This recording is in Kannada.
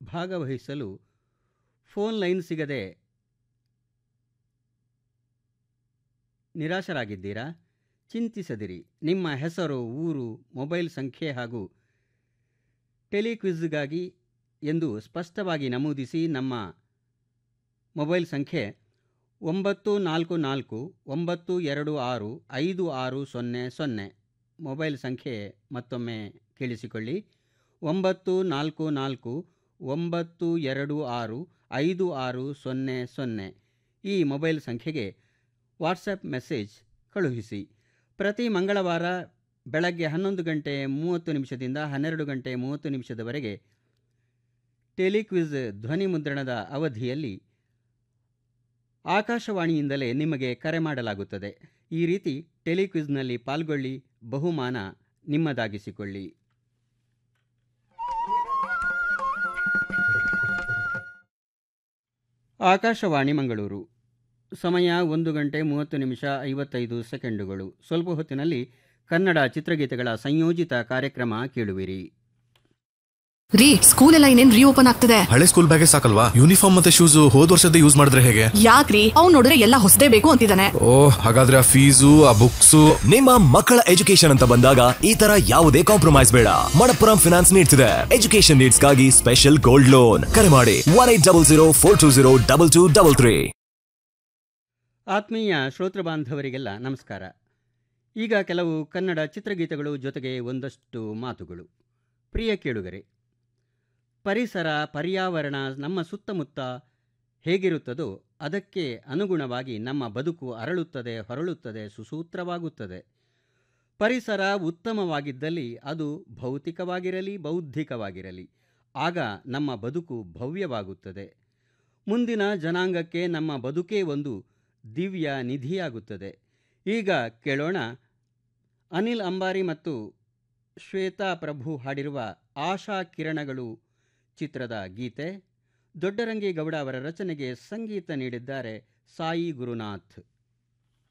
ಭಾಗವಹಿಸಲು ಫೋನ್ ಲೈನ್ ಸಿಗದೆ ನಿರಾಶರಾಗಿದ್ದೀರಾ ಚಿಂತಿಸದಿರಿ ನಿಮ್ಮ ಹೆಸರು ಊರು ಮೊಬೈಲ್ ಸಂಖ್ಯೆ ಹಾಗೂ ಟೆಲಿಕ್ವಿಜ್ಗಾಗಿ ಎಂದು ಸ್ಪಷ್ಟವಾಗಿ ನಮೂದಿಸಿ ನಮ್ಮ ಮೊಬೈಲ್ ಸಂಖ್ಯೆ ಒಂಬತ್ತು ನಾಲ್ಕು ನಾಲ್ಕು ಒಂಬತ್ತು ಎರಡು ಆರು ಐದು ಆರು ಸೊನ್ನೆ ಸೊನ್ನೆ ಮೊಬೈಲ್ ಸಂಖ್ಯೆ ಮತ್ತೊಮ್ಮೆ ಕೇಳಿಸಿಕೊಳ್ಳಿ ಒಂಬತ್ತು ನಾಲ್ಕು ನಾಲ್ಕು ಒಂಬತ್ತು ಎರಡು ಆರು ಐದು ಆರು ಸೊನ್ನೆ ಸೊನ್ನೆ ಈ ಮೊಬೈಲ್ ಸಂಖ್ಯೆಗೆ ವಾಟ್ಸಪ್ ಮೆಸೇಜ್ ಕಳುಹಿಸಿ ಪ್ರತಿ ಮಂಗಳವಾರ ಬೆಳಗ್ಗೆ ಹನ್ನೊಂದು ಗಂಟೆ ಮೂವತ್ತು ನಿಮಿಷದಿಂದ ಹನ್ನೆರಡು ಗಂಟೆ ಮೂವತ್ತು ನಿಮಿಷದವರೆಗೆ ಟೆಲಿಕ್ವಿಜ್ ಧ್ವನಿ ಮುದ್ರಣದ ಅವಧಿಯಲ್ಲಿ ಆಕಾಶವಾಣಿಯಿಂದಲೇ ನಿಮಗೆ ಕರೆ ಮಾಡಲಾಗುತ್ತದೆ ಈ ರೀತಿ ಟೆಲಿಕ್ವಿಜ್ನಲ್ಲಿ ಪಾಲ್ಗೊಳ್ಳಿ ಬಹುಮಾನ ನಿಮ್ಮದಾಗಿಸಿಕೊಳ್ಳಿ ಆಕಾಶವಾಣಿ ಮಂಗಳೂರು ಸಮಯ ಒಂದು ಗಂಟೆ ಮೂವತ್ತು ನಿಮಿಷ ಐವತ್ತೈದು ಸೆಕೆಂಡುಗಳು ಸ್ವಲ್ಪ ಹೊತ್ತಿನಲ್ಲಿ ಕನ್ನಡ ಚಿತ್ರಗೀತೆಗಳ ಸಂಯೋಜಿತ ಕಾರ್ಯಕ್ರಮ ಕೇಳುವಿರಿ ರೀ ಸ್ಕೂಲ್ ಎಲ್ಲ ಇನ್ನೇನ್ ರೀಓಪನ್ ಆಗ್ತದೆ ಹಳೆ ಸ್ಕೂಲ್ ಬ್ಯಾಗೇ ಸಾಕಲ್ವಾ ಯೂನಿಫಾರ್ಮ್ ಮತ್ತೆ ಶೂಸ್ ಹೋದ್ ವರ್ಷದ ಯೂಸ್ ಮಾಡಿದ್ರೆ ಹೇಗೆ ಯಾಕ್ರಿ ಅವ್ನ್ ನೋಡಿದ್ರೆ ಎಲ್ಲ ಹೊಸದೇ ಬೇಕು ಅಂತಿದ್ದಾನೆ ಓ ಹಾಗಾದ್ರೆ ಆ ಫೀಸು ಆ ಬುಕ್ಸು ನಿಮ್ಮ ಮಕ್ಕಳ ಎಜುಕೇಶನ್ ಅಂತ ಬಂದಾಗ ಈ ತರ ಯಾವುದೇ ಕಾಂಪ್ರಮೈಸ್ ಬೇಡ ಮಣಪ್ಪುರಂ ಫಿನಾನ್ಸ್ ನೀಡ್ತಿದೆ ಎಜುಕೇಶನ್ ನೀಡ್ಸ್ಗಾಗಿ ಸ್ಪೆಷಲ್ ಗೋಲ್ಡ್ ಲೋನ್ ಕರೆ ಮಾಡಿ one eight double zero four two zero double two double three ಆತ್ಮೀಯ ಶ್ರೋತೃ ಬಾಂಧವರಿಗೆಲ್ಲ ನಮಸ್ಕಾರ ಈಗ ಕೆಲವು ಕನ್ನಡ ಚಿತ್ರಗೀತೆಗಳು ಜೊತೆಗೆ ಒಂದಷ್ಟು ಮಾತುಗಳು ಪ್ರಿಯ ಕೇಳುಗರೆ ಪರಿಸರ ಪರ್ಯಾವರಣ ನಮ್ಮ ಸುತ್ತಮುತ್ತ ಹೇಗಿರುತ್ತದೋ ಅದಕ್ಕೆ ಅನುಗುಣವಾಗಿ ನಮ್ಮ ಬದುಕು ಅರಳುತ್ತದೆ ಹೊರಳುತ್ತದೆ ಸುಸೂತ್ರವಾಗುತ್ತದೆ ಪರಿಸರ ಉತ್ತಮವಾಗಿದ್ದಲ್ಲಿ ಅದು ಭೌತಿಕವಾಗಿರಲಿ ಬೌದ್ಧಿಕವಾಗಿರಲಿ ಆಗ ನಮ್ಮ ಬದುಕು ಭವ್ಯವಾಗುತ್ತದೆ ಮುಂದಿನ ಜನಾಂಗಕ್ಕೆ ನಮ್ಮ ಬದುಕೇ ಒಂದು ದಿವ್ಯ ನಿಧಿಯಾಗುತ್ತದೆ ಈಗ ಕೇಳೋಣ ಅನಿಲ್ ಅಂಬಾರಿ ಮತ್ತು ಶ್ವೇತಾ ಪ್ರಭು ಹಾಡಿರುವ ಆಶಾ ಕಿರಣಗಳು ಚಿತ್ರದ ಗೀತೆ ದೊಡ್ಡರಂಗೇಗೌಡ ಅವರ ರಚನೆಗೆ ಸಂಗೀತ ನೀಡಿದ್ದಾರೆ ಸಾಯಿ ಗುರುನಾಥ್